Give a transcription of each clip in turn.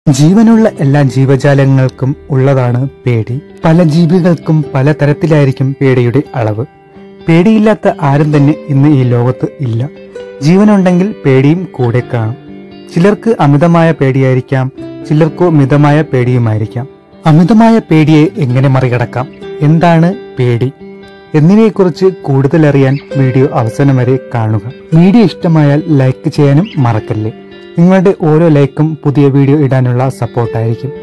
ജീവനുള്ള എല്ലാ ജീവജാലങ്ങൾക്കും ഉള്ളതാണ് പേടി പല ജീവികൾക്കും പല തരത്തിലായിരിക്കും പേടിയുടെ അളവ് പേടിയില്ലാത്ത ആരും തന്നെ ഇന്ന് ഈ ലോകത്ത് ഇല്ല ജീവനുണ്ടെങ്കിൽ പേടിയും കൂടെ കാണും ചിലർക്ക് അമിതമായ പേടിയായിരിക്കാം ചിലർക്കോ മിതമായ പേടിയുമായിരിക്കാം അമിതമായ പേടിയെ എങ്ങനെ മറികടക്കാം എന്താണ് പേടി എന്നിവയെക്കുറിച്ച് കൂടുതൽ അറിയാൻ വീഡിയോ അവസാനം വരെ കാണുക വീഡിയോ ഇഷ്ടമായാൽ ലൈക്ക് ചെയ്യാനും മറക്കല്ലേ നിങ്ങളുടെ ഓരോ ലൈക്കും പുതിയ വീഡിയോ ഇടാനുള്ള സപ്പോർട്ടായിരിക്കും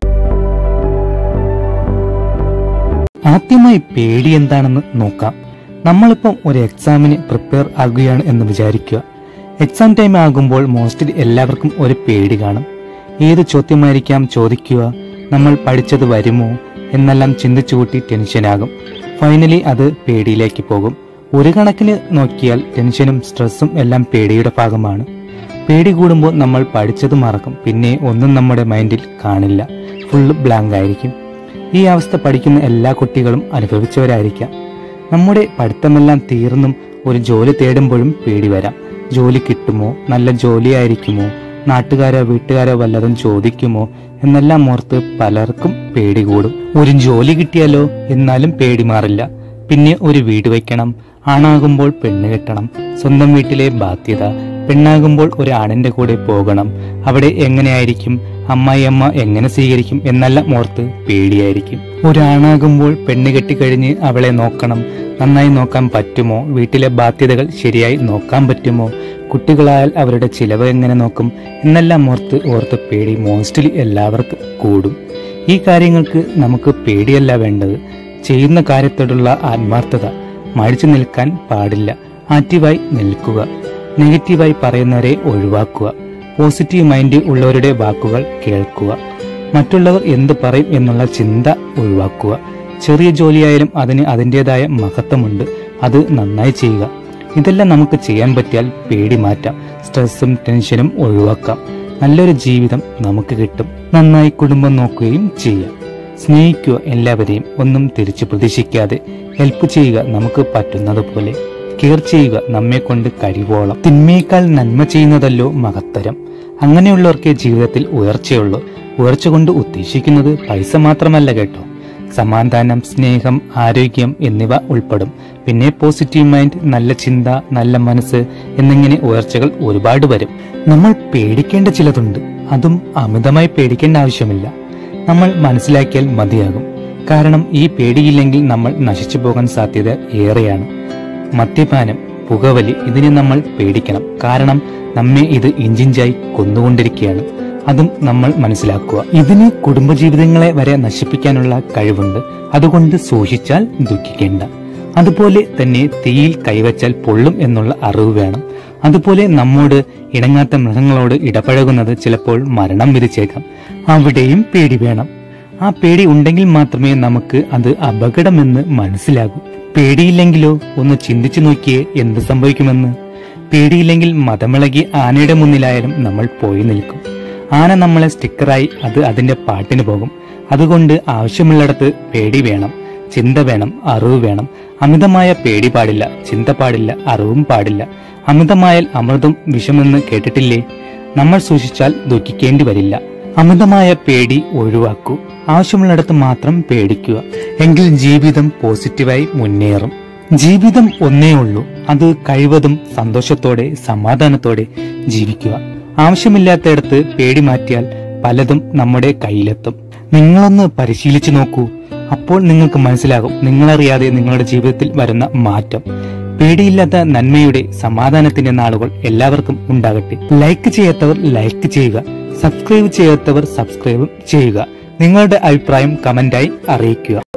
ആദ്യമായി പേടി എന്താണെന്ന് നോക്കാം നമ്മളിപ്പം ഒരു എക്സാമിന് പ്രിപ്പയർ ആകുകയാണ് എന്ന് വിചാരിക്കുക എക്സാം ടൈം ആകുമ്പോൾ മോസ്റ്റ്ലി എല്ലാവർക്കും ഒരു പേടി കാണും ഏത് ചോദ്യമായിരിക്കാം ചോദിക്കുക നമ്മൾ പഠിച്ചത് വരുമോ എന്നെല്ലാം ചിന്തിച്ചു കൂട്ടി ടെൻഷനാകും ഫൈനലി അത് പേടിയിലേക്ക് പോകും ഒരു കണക്കിന് നോക്കിയാൽ ടെൻഷനും സ്ട്രെസ്സും എല്ലാം പേടിയുടെ ഭാഗമാണ് പേടി കൂടുമ്പോൾ നമ്മൾ പഠിച്ചത് മറക്കും പിന്നെ ഒന്നും നമ്മുടെ മൈൻഡിൽ കാണില്ല ഫുള്ള് ബ്ലാങ്ക് ആയിരിക്കും ഈ അവസ്ഥ പഠിക്കുന്ന എല്ലാ കുട്ടികളും അനുഭവിച്ചവരായിരിക്കാം നമ്മുടെ പഠിത്തമെല്ലാം തീർന്നും ഒരു ജോലി തേടുമ്പോഴും പേടി വരാം ജോലി കിട്ടുമോ നല്ല ജോലിയായിരിക്കുമോ നാട്ടുകാരോ വീട്ടുകാരോ വല്ലതും ചോദിക്കുമോ എന്നെല്ലാം ഓർത്ത് പലർക്കും പേടി കൂടും ഒരു ജോലി കിട്ടിയാലോ എന്നാലും പേടി മാറില്ല പിന്നെ ഒരു വീട് വയ്ക്കണം ആണാകുമ്പോൾ പെണ്ണ് കെട്ടണം സ്വന്തം വീട്ടിലെ ബാധ്യത പെണ്ണാകുമ്പോൾ ഒരു ആണിന്റെ കൂടെ പോകണം അവിടെ എങ്ങനെയായിരിക്കും അമ്മായിയമ്മ എങ്ങനെ സ്വീകരിക്കും എന്നെല്ലാം ഓർത്ത് പേടിയായിരിക്കും ഒരാണാകുമ്പോൾ പെണ്ണ് കെട്ടിക്കഴിഞ്ഞ് അവളെ നോക്കണം നന്നായി നോക്കാൻ പറ്റുമോ വീട്ടിലെ ബാധ്യതകൾ ശരിയായി നോക്കാൻ പറ്റുമോ കുട്ടികളായാൽ അവരുടെ ചിലവ് എങ്ങനെ നോക്കും എന്നെല്ലാം ഓർത്ത് ഓർത്ത് പേടി മോസ്റ്റ്ലി എല്ലാവർക്കും കൂടും ഈ കാര്യങ്ങൾക്ക് നമുക്ക് പേടിയല്ല വേണ്ടത് ചെയ്യുന്ന കാര്യത്തോടുള്ള ആത്മാർത്ഥത മടിച്ചു നിൽക്കാൻ പാടില്ല ആക്റ്റീവായി നിൽക്കുക നെഗറ്റീവായി പറയുന്നവരെ ഒഴിവാക്കുക പോസിറ്റീവ് മൈൻഡ് ഉള്ളവരുടെ വാക്കുകൾ കേൾക്കുക മറ്റുള്ളവർ എന്ത് പറയും എന്നുള്ള ചിന്ത ഒഴിവാക്കുക ചെറിയ ജോലിയായാലും അതിന് അതിൻ്റെതായ മഹത്വമുണ്ട് അത് നന്നായി ചെയ്യുക ഇതെല്ലാം നമുക്ക് ചെയ്യാൻ പറ്റിയാൽ പേടി മാറ്റാം സ്ട്രെസ്സും ടെൻഷനും ഒഴിവാക്കാം നല്ലൊരു ജീവിതം നമുക്ക് കിട്ടും നന്നായി കുടുംബം നോക്കുകയും ചെയ്യാം സ്നേഹിക്കുക എല്ലാവരെയും ഒന്നും തിരിച്ചു പ്രതീക്ഷിക്കാതെ ഹെൽപ്പ് ചെയ്യുക നമുക്ക് പറ്റുന്നത് പോലെ കെയർ ചെയ്യുക നമ്മെ കൊണ്ട് കഴിവോളം തിന്മയേക്കാൾ നന്മ ചെയ്യുന്നതല്ലോ മഹത്തരം അങ്ങനെയുള്ളവർക്ക് ജീവിതത്തിൽ ഉയർച്ചയുള്ളൂ ഉയർച്ച കൊണ്ട് ഉദ്ദേശിക്കുന്നത് പൈസ മാത്രമല്ല കേട്ടോ സമാധാനം സ്നേഹം ആരോഗ്യം എന്നിവ ഉൾപ്പെടും പിന്നെ പോസിറ്റീവ് മൈൻഡ് നല്ല ചിന്ത നല്ല മനസ്സ് എന്നിങ്ങനെ ഉയർച്ചകൾ ഒരുപാട് വരും നമ്മൾ പേടിക്കേണ്ട ചിലതുണ്ട് അതും അമിതമായി പേടിക്കേണ്ട ആവശ്യമില്ല നമ്മൾ മനസ്സിലാക്കിയാൽ മതിയാകും കാരണം ഈ പേടിയില്ലെങ്കിൽ നമ്മൾ നശിച്ചു പോകാൻ സാധ്യത ഏറെയാണ് മദ്യപാനം പുകവലി ഇതിനെ നമ്മൾ പേടിക്കണം കാരണം നമ്മെ ഇത് ഇഞ്ചിഞ്ചായി കൊന്നുകൊണ്ടിരിക്കുകയാണ് അതും നമ്മൾ മനസ്സിലാക്കുക ഇതിന് കുടുംബജീവിതങ്ങളെ വരെ നശിപ്പിക്കാനുള്ള കഴിവുണ്ട് അതുകൊണ്ട് സൂക്ഷിച്ചാൽ ദുഃഖിക്കേണ്ട അതുപോലെ തന്നെ തീയിൽ കൈവച്ചാൽ പൊള്ളും എന്നുള്ള അറിവ് വേണം അതുപോലെ നമ്മോട് ഇണങ്ങാത്ത മൃഗങ്ങളോട് ഇടപഴകുന്നത് ചിലപ്പോൾ മരണം വിധിച്ചേക്കാം അവിടെയും പേടി വേണം ആ പേടി ഉണ്ടെങ്കിൽ മാത്രമേ നമുക്ക് അത് അപകടമെന്ന് മനസ്സിലാകൂ പേടിയില്ലെങ്കിലോ ഒന്ന് ചിന്തിച്ചു നോക്കിയേ എന്ത് സംഭവിക്കുമെന്ന് പേടിയില്ലെങ്കിൽ മതമിളകി ആനയുടെ മുന്നിലായാലും നമ്മൾ പോയി നിൽക്കും ആന നമ്മളെ സ്റ്റിക്കറായി അത് അതിന്റെ പാട്ടിന് പോകും അതുകൊണ്ട് ആവശ്യമുള്ളിടത്ത് പേടി വേണം ചിന്ത വേണം അറിവ് വേണം അമിതമായ പേടി പാടില്ല ചിന്ത പാടില്ല അറിവും പാടില്ല അമിതമായാൽ അമൃതും വിഷമെന്ന് കേട്ടിട്ടില്ലേ നമ്മൾ സൂക്ഷിച്ചാൽ ദുഃഖിക്കേണ്ടി വരില്ല അമിതമായ പേടി ഒഴിവാക്കൂ ആവശ്യമുള്ളിടത്ത് മാത്രം പേടിക്കുക എങ്കിൽ ജീവിതം പോസിറ്റീവായി മുന്നേറും ജീവിതം ഒന്നേ ഉള്ളൂ അത് കഴിവതും സന്തോഷത്തോടെ സമാധാനത്തോടെ ജീവിക്കുക ആവശ്യമില്ലാത്തയിടത്ത് പേടി മാറ്റിയാൽ പലതും നമ്മുടെ കയ്യിലെത്തും നിങ്ങളൊന്ന് പരിശീലിച്ചു നോക്കൂ അപ്പോൾ നിങ്ങൾക്ക് മനസ്സിലാകും നിങ്ങളറിയാതെ നിങ്ങളുടെ ജീവിതത്തിൽ വരുന്ന മാറ്റം പേടിയില്ലാത്ത നന്മയുടെ സമാധാനത്തിന്റെ നാളുകൾ എല്ലാവർക്കും ഉണ്ടാകട്ടെ ലൈക്ക് ചെയ്യാത്തവർ ലൈക്ക് ചെയ്യുക സബ്സ്ക്രൈബ് ചെയ്യാത്തവർ സബ്സ്ക്രൈബും ചെയ്യുക നിങ്ങളുടെ അഭിപ്രായം കമന്റായി അറിയിക്കുക